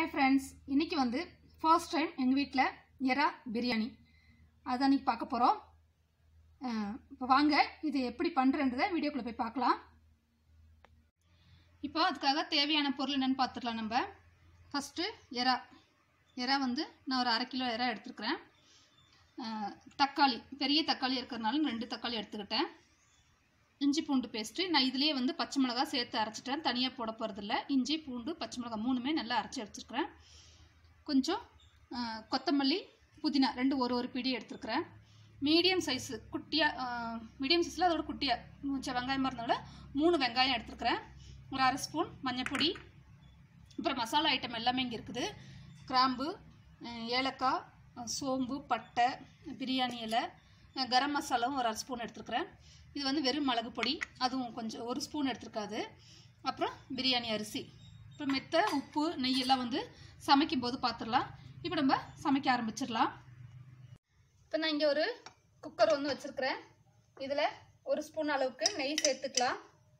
hi friends இன்னைக்கு வந்து first time எங்கள் வீட்டில் எறா பிரியாணி அதான் இன்னைக்கு பார்க்க போகிறோம் இப்போ வாங்க இது எப்படி பண்ணுறன்றதை வீடியோக்குள்ளே போய் பார்க்கலாம் இப்போ அதுக்காக தேவையான பொருள் என்னென்னு பார்த்துடலாம் நம்ம ஃபஸ்ட்டு எறா எறா வந்து நான் ஒரு அரை கிலோ எறா எடுத்துருக்கிறேன் அஹ், தக்காளி பெரிய தக்காளி இருக்கிறதுனால ரெண்டு தக்காளி எடுத்துக்கிட்டேன் இஞ்சி பூண்டு பேஸ்ட்டு நான் இதுலேயே வந்து பச்சை மிளகா சேர்த்து அரைச்சிட்டேன் தனியாக போட போகிறதில்ல இஞ்சி பூண்டு பச்சை மிளகா மூணுமே நல்லா அரைச்சி வச்சுருக்கிறேன் கொஞ்சம் ஆ, கொத்தமல்லி புதினா ரெண்டு ஒரு ஒரு பிடி எடுத்துருக்கிறேன் மீடியம் சைஸு குட்டியாக மீடியம் சைஸில் அதோட குட்டியாக சரி வெங்காயமாக இருந்தோட மூணு வெங்காயம் எடுத்துருக்கிறேன் ஒரு அரை ஸ்பூன் மஞ்சப்பொடி அப்புறம் மசாலா ஐட்டம் எல்லாமே இங்கே இருக்குது கிராம்பு அஹ், ஏலக்காய் அஹ், சோம்பு பட்டை பிரியாணி இலை அஹ், கரம் மசாலாவும் ஒரு அரை ஸ்பூன் எடுத்துருக்கிறேன் இது வந்து வெறும் மிளகு பொடி அதுவும் கொஞ்சம் ஒரு ஸ்பூன் எடுத்துருக்காது அப்புறம் பிரியாணி அரிசி அப்புறம் மெத்த உப்பு நெய் எல்லாம் வந்து சமைக்கும் போது பார்த்துடலாம் இப்போ நம்ம சமைக்க ஆரம்பிச்சிடலாம் இப்போ நான் இங்கே ஒரு குக்கர் ஒன்று வச்சுருக்கிறேன் இதில் ஒரு ஸ்பூன் அளவுக்கு நெய் சேர்த்துக்கலாம்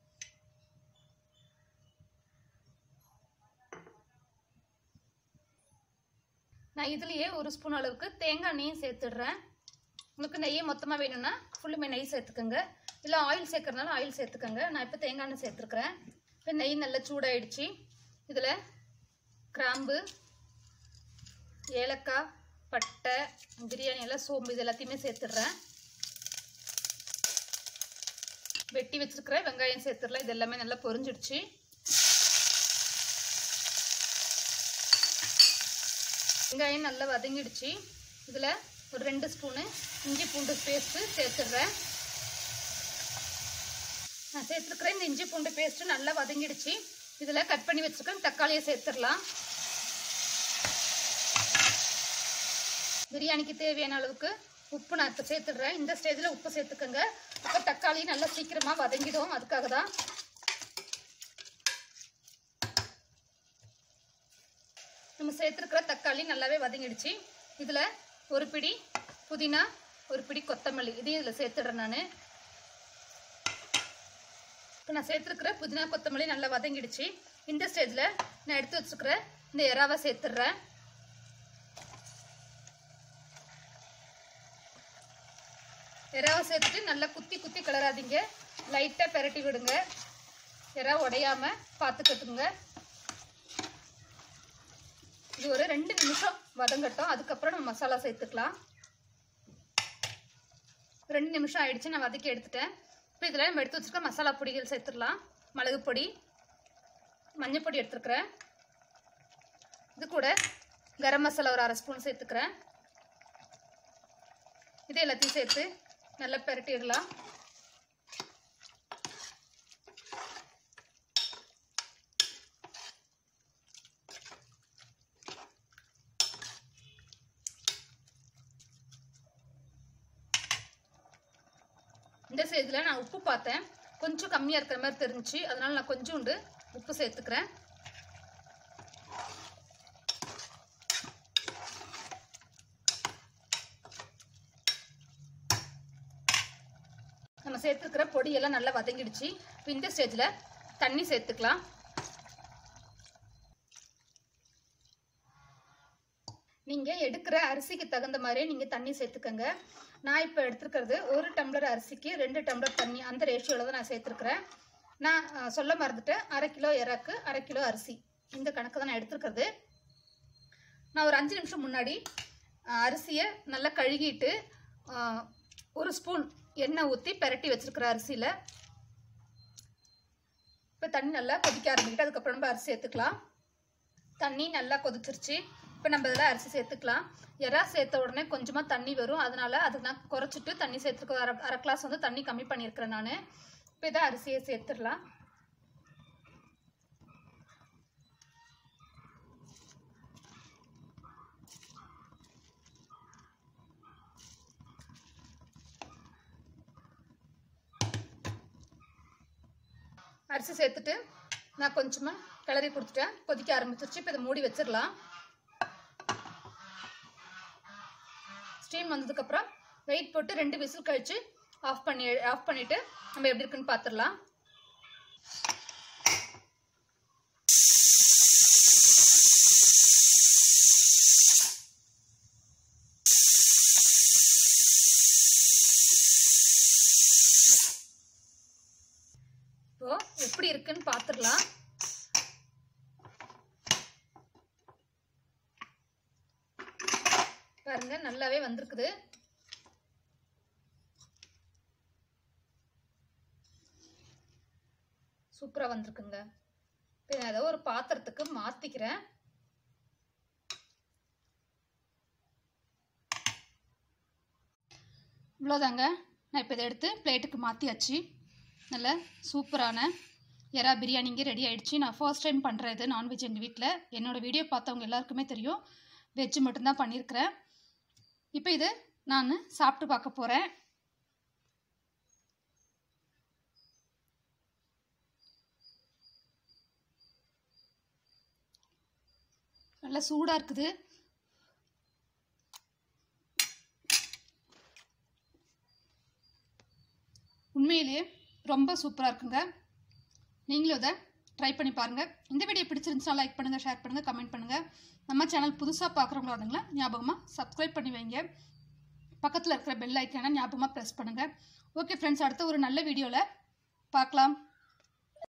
நான் இதுலேயே ஒரு ஸ்பூன் அளவுக்கு தேங்காய் நெய்யும் சேர்த்துடுறேன் உங்களுக்கு நெய்யை மொத்தமாக வேணும்னா ஃபுல்லுமே நெய் சேர்த்துக்கோங்க இல்லை ஆயில் சேர்க்கறதுனால ஆயில் சேர்த்துக்கோங்க நான் இப்போ தேங்காய் எண்ணெய் சேர்த்துருக்குறேன் இப்போ நெய் நல்லா சூடாயிடுச்சு இதில் கிராம்பு ஏலக்காய் பட்டை பிரியாணி எல்லாம் சோம்பு இது எல்லாத்தையுமே சேர்த்துடுறேன் வெட்டி வச்சிருக்கிற வெங்காயம் சேர்த்துடலாம் இது எல்லாமே நல்லா பொரிஞ்சிடுச்சு வெங்காயம் நல்லா வதங்கிடுச்சு இதில் ஒரு ரெண்டு ஸ்பூனு இஞ்சி பூண்டு பேஸ்ட்டு சேர்த்துடுறேன் நான் சேர்த்துருக்குறேன் இந்த இஞ்சி பூண்டு பேஸ்ட்டு நல்லா வதங்கிடுச்சு இதில் கட் பண்ணி வச்சுருக்கேன் தக்காளியை சேர்த்துடலாம் பிரியாணிக்கு தேவையான அளவுக்கு உப்பு நான் இப்போ சேர்த்துடுறேன் இந்த ஸ்டேஜில் உப்பு சேர்த்துக்கோங்க அப்போ தக்காளி நல்லா சீக்கிரமாக வதங்கிடும் அதுக்காக தான் நம்ம சேர்த்துருக்கிற தக்காளி நல்லாவே வதங்கிடுச்சு இதில் ஒரு பிடி புதினா ஒரு பிடி கொத்தமல்லி இதையும் இதில் சேர்த்துடுறேன் நான் இப்போ நான் சேர்த்துருக்கிற புதினா கொத்தமல்லி நல்லா வதங்கிடுச்சு இந்த ஸ்டேஜில் நான் எடுத்து வச்சுருக்கிற இந்த எறாவை சேர்த்துடுறேன் எறாவை சேர்த்துட்டு நல்லா குத்தி குத்தி கிளறாதீங்க லைட்டாக பெரட்டி விடுங்க எறா உடையாம பார்த்துக்கட்டுங்க இது ஒரு ரெண்டு நிமிஷம் வதங்கட்டும் அதுக்கப்புறம் நம்ம மசாலா சேர்த்துக்கலாம் ரெண்டு நிமிஷம் ஆயிடுச்சு நான் வதக்கி எடுத்துட்டேன் இப்போ இதில் நம்ம எடுத்து வச்சுருக்க மசாலா பொடிகள் சேர்த்துடலாம் மிளகு பொடி மஞ்சள் பொடி எடுத்துருக்குறேன் இது கூட கரம் மசாலா ஒரு அரை ஸ்பூன் சேர்த்துக்கிறேன் இது எல்லாத்தையும் சேர்த்து நல்லா பெரட்டிடலாம் இந்த ஸ்டேஜில் நான் உப்பு பார்த்தேன் கொஞ்சம் கம்மியாக இருக்கிற மாதிரி தெரிஞ்சுச்சு அதனால நான் கொஞ்சோண்டு உப்பு சேர்த்துக்கிறேன் நம்ம சேர்த்துக்கிற பொடியெல்லாம் நல்லா வதங்கிடுச்சு இப்போ இந்த ஸ்டேஜில் தண்ணி சேர்த்துக்கலாம் நீங்கள் எடுக்கிற அரிசிக்கு தகுந்த மாதிரியே நீங்கள் தண்ணி சேர்த்துக்கோங்க நான் இப்போ எடுத்துருக்கிறது ஒரு டம்ளர் அரிசிக்கு ரெண்டு டம்ளர் தண்ணி அந்த ரேஷியோவில் தான் நான் சேர்த்துருக்குறேன் நான் அஹ், சொல்ல மறந்துட்டேன் அரை கிலோ இறக்கு அரை கிலோ அரிசி இந்த கணக்கு தான் நான் எடுத்துருக்கிறது நான் ஒரு அஞ்சு நிமிஷம் முன்னாடி அஹ், அரிசியை நல்லா கழுகிட்டு அஹ், ஒரு ஸ்பூன் எண்ணெய் ஊற்றி பெரட்டி வச்சுருக்கிற அரிசியில் இப்போ தண்ணி நல்லா கொதிக்க ஆரம்பிக்கிட்டு அதுக்கப்புறம் நம்ம அரிசி சேர்த்துக்கலாம் தண்ணி நல்லா கொதிச்சிருச்சு இப்போ நம்ம இதில் அரிசி சேர்த்துக்கலாம் எறா சேர்த்த உடனே கொஞ்சமாக தண்ணி வரும் அதனால அதை நான் குறைச்சிட்டு தண்ணி சேர்த்துருக்க அரை அரை கிளாஸ் வந்து தண்ணி கம்மி பண்ணியிருக்கிறேன் நான் இப்போ இதை அரிசியை சேர்த்துடலாம் அரிசி சேர்த்துட்டு நான் கொஞ்சமாக கிளறி கொடுத்துட்டேன் கொதிக்க ஆரம்பிச்சிருச்சு இப்போ இதை மூடி வச்சிடலாம் ஸ்டீம் வந்ததுக்கப்புறம் வெயிட் போட்டு ரெண்டு விசில் கழிச்சு ஆஃப் பண்ணி ஆஃப் பண்ணிவிட்டு நம்ம எப்படி இருக்குன்னு பார்த்துடலாம் பாருங்க நல்லாவே வந்திருக்குது சூப்பராக வந்திருக்குங்க இப்போ நான் ஏதோ ஒரு பாத்திரத்துக்கு மாற்றிக்கிறேன் இவ்வளோதாங்க நான் இப்போ இதை எடுத்து பிளேட்டுக்கு மாற்றியாச்சு நல்ல சூப்பரான எறா பிரியாணி இங்கே ரெடி ஆயிடுச்சு நான் ஃபர்ஸ்ட் டைம் பண்ணுறது நான்வெஜ் எங்கள் வீட்டில் என்னோடய வீடியோ பார்த்தவங்க எல்லாருக்குமே தெரியும் வெஜ்ஜு மட்டும்தான் பண்ணியிருக்கிறேன் இப்போ இது நான் சாப்பிட்டு பார்க்க போகிறேன் நல்லா சூடாக இருக்குது உண்மையிலேயே ரொம்ப சூப்பராக இருக்குங்க நீங்களும் இதை ட்ரை பண்ணி பாருங்கள் இந்த வீடியோ பிடிச்சிருந்துச்சுன்னா லைக் பண்ணுங்கள் ஷேர் பண்ணுங்கள் கமெண்ட் பண்ணுங்கள் நம்ம சேனல் புதுசாக பார்க்குறவங்களா இருந்தீங்களா ஞாபகமாக சப்ஸ்கிரைப் பண்ணி வைங்க பக்கத்தில் இருக்கிற பெல் ஐக்கானை ஞாபகமாக ப்ரெஸ் பண்ணுங்கள் ஓகே ஃப்ரெண்ட்ஸ் அடுத்த ஒரு நல்ல வீடியோவில் பார்க்கலாம்